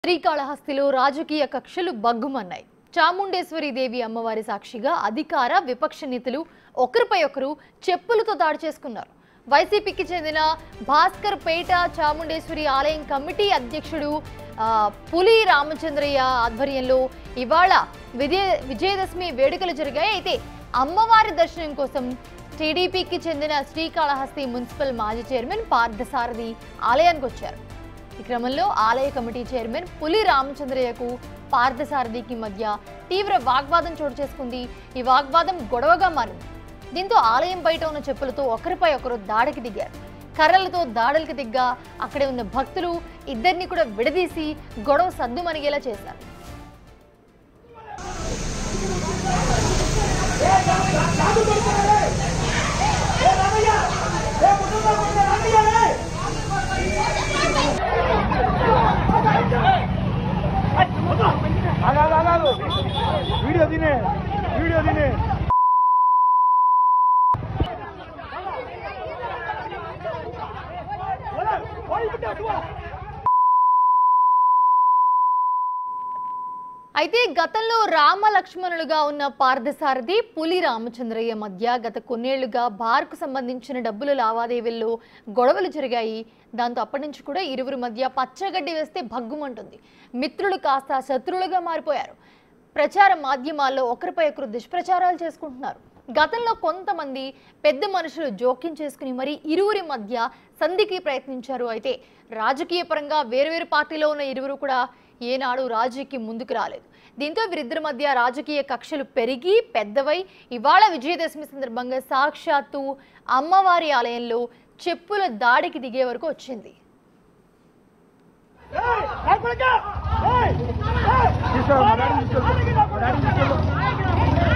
శ్రీకాళహస్తిలో రాజకీయ కక్షలు బగ్గుమన్నాయి చాముండేశ్వరి దేవి అమ్మవారి సాక్షిగా అధికార విపక్ష నేతలు ఒకరిపై ఒకరు చెప్పులతో దాడి చేసుకున్నారు వైసీపీకి చెందిన భాస్కర్ పేట చాముండేశ్వరి ఆలయం కమిటీ అధ్యక్షుడు ఆ, పులి రామచంద్రయ్య ఆధ్వర్యంలో ఇవాళ విజయ విజయదశమి వేడుకలు జరిగాయి అయితే అమ్మవారి దర్శనం కోసం టీడీపీకి చెందిన శ్రీకాళహస్తి మున్సిపల్ మాజీ చైర్మన్ పార్థసారథి ఆలయానికి వచ్చారు ఈ క్రమంలో ఆలయ కమిటీ చైర్మన్ పులి రామచంద్రయ్యకు పార్థసారథికి మధ్య తీవ్ర వాగ్వాదం చోటు చేసుకుంది ఈ వాగ్వాదం గొడవగా మారింది దీంతో ఆలయం బయట ఉన్న చెప్పులతో ఒకరిపై ఒకరు దాడికి దిగారు కర్రలతో దాడులకు దిగ్గా అక్కడే ఉన్న భక్తులు ఇద్దరిని కూడా విడదీసి గొడవ సద్దుమణిగేలా చేశారు ఆగాగు, ఆగాగు. వీడియో తినే వీడియో తినే అయితే గతంలో రామ లక్ష్మణులుగా ఉన్న పార్థసారథి పులి రామచంద్రయ్య మధ్య గత కొన్నేళ్లుగా బార్కు సంబంధించిన డబ్బుల లావాదేవీల్లో గొడవలు జరిగాయి దాంతో అప్పటి నుంచి కూడా ఇరువురి మధ్య పచ్చగడ్డి వేస్తే భగ్గుమంటుంది మిత్రులు కాస్త శత్రువులుగా మారిపోయారు ప్రచార మాధ్యమాల్లో ఒకరిపై ఒకరు దుష్ప్రచారాలు చేసుకుంటున్నారు గతంలో కొంతమంది పెద్ద మనుషులు జోక్యం చేసుకుని మరి ఇరువురి మధ్య సంధికి ప్రయత్నించారు అయితే రాజకీయ పరంగా వేరువేరు పార్టీలో ఉన్న ఇరువురు కూడా ఏనాడు రాజీకి ముందుకు రాలేదు దీంతో వీరిద్దరి మధ్య రాజకీయ కక్షలు పెరిగి పెద్దవై ఇవాళ విజయదశమి సందర్భంగా సాక్షాత్తు అమ్మవారి ఆలయంలో చెప్పుల దాడికి దిగే వరకు వచ్చింది తీసుకో మా డాడీ తీసుకెళ్ళు మా డాడీ తీసుకెళ్ళు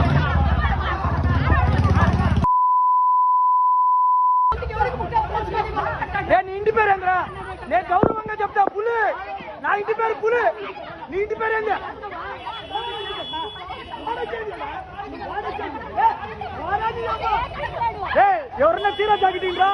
ఏ నీ ఇంటి పేరు ఏంద్రా నేను గౌరవంగా చెప్తా పులి నా ఇంటి పేరు పులి నీ ఇంటి పేరు ఏంది ఏ ఎవరన్నా చీర జాకెట్ ఇంట్రా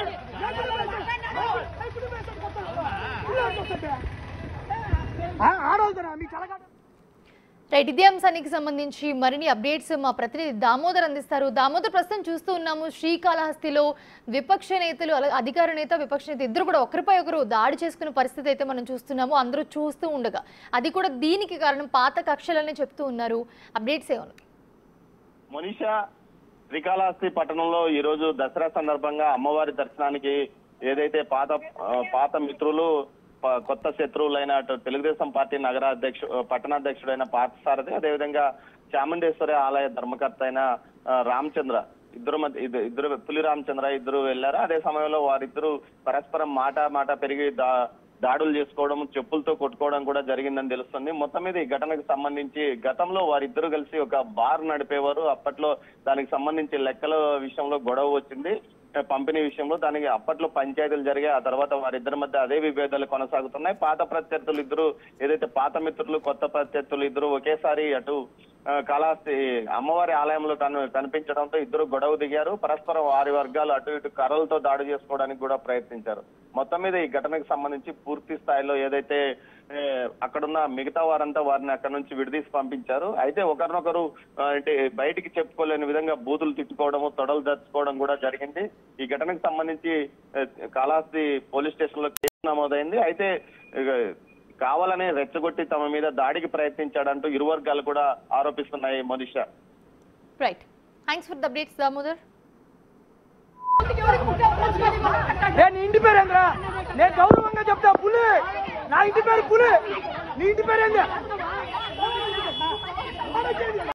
ఆడవుతారా మీ కలగాట రైట్ ఇదే అంశానికి సంబంధించి మరిన్ని అప్డేట్స్ మా ప్రతినిధి దామోదర్ అందిస్తారు దామోదర్ ప్రస్తుతం చూస్తూ ఉన్నాము శ్రీకాళహస్తిలో విపక్ష నేతలు అలా- అధికార నేత విపక్ష నేత ఇద్దరు కూడా ఒకరిపై ఒకరు దాడి చేసుకునే పరిస్థితి అయితే మనం చూస్తున్నాము అందరూ చూస్తూ ఉండగా అది కూడా దీనికి కారణం పాత కక్షలనే చెప్తూ ఉన్నారు అప్డేట్స్ ఏమన్నా మనీషా శ్రీకాళహస్తి పట్టణంలో ఈ రోజు దసరా సందర్భంగా అమ్మవారి దర్శనానికి ఏదైతే పాత ఆ, పాత మిత్రులు ప- కొత్త శత్రువులైన అటు తెలుగుదేశం పార్టీ నగర అధ్యక్షు పట్టణాధ్యక్షుడైన పార్థసారథి అదేవిధంగా చాముండేశ్వరి ఆలయ ధర్మకర్త అయిన ఆ, రామచంద్ర ఇద్దరు మధ్య ఇద్ద- ఇద్దరు పులి రామచంద్ర ఇద్దరు వెళ్ళారు అదే సమయంలో వారిద్దరు పరస్పరం మాట మాట పెరిగి దా దాడులు చేసుకోవడం చెప్పులతో కొట్టుకోవడం కూడా జరిగిందని తెలుస్తుంది మొత్తం మీద ఈ ఘటనకు సంబంధించి గతంలో వారిద్దరు కలిసి ఒక బార్ నడిపేవారు అప్పట్లో దానికి సంబంధించి లెక్కల విషయంలో గొడవ వచ్చింది ఏ, పంపిణీ విషయంలో దానికి అప్పట్లో పంచాయతీలు జరిగాయి ఆ తర్వాత వారిద్దరి మధ్య అదే విభేదాలు కొనసాగుతున్నాయి పాత ప్రత్యర్థులు ఇద్దరు ఏదైతే పాత మిత్రులు కొత్త ప్రత్యర్థులు ఇద్దరు ఒకేసారి అటు ఆ, కాళహస్తి అమ్మవారి ఆలయంలో కను కనిపించడంతో ఇద్దరు గొడవ దిగారు పరస్పరం వారి వర్గాలు అటు ఇటు కర్రలతో దాడి చేసుకోవడానికి కూడా ప్రయత్నించారు మొత్తం మీద ఈ ఘటనకు సంబంధించి పూర్తి స్థాయిలో ఏదైతే ఏ, అక్కడున్న మిగతా వారంతా వారిని అక్కడ నుంచి విడదీసి పంపించారు అయితే ఒకరినొకరు ఆ, అంటే బయటికి చెప్పుకోలేని విధంగా బూతులు తిట్టుకోవడము తొడలు దర్చుకోవడం కూడా జరిగింది ఈ ఘటనకు సంబంధించి ఏ, కాళహస్తి పోలీస్ స్టేషన్ లో కేసు నమోదైంది అయితే ఇక కావాలనే రెచ్చగొట్టి తమ మీద దాడికి ప్రయత్నించాడంటూ ఇరు వర్గాలు కూడా ఆరోపిస్తున్నాయి Manisha right thanks for the updates Damodar ఏ నీ ఇంటి పేరు ఏంద్రా నేను గౌరవంగా చెప్తా పులి నా ఇంటి పేరు పులి నీ ఇంటి పేరు ఏంది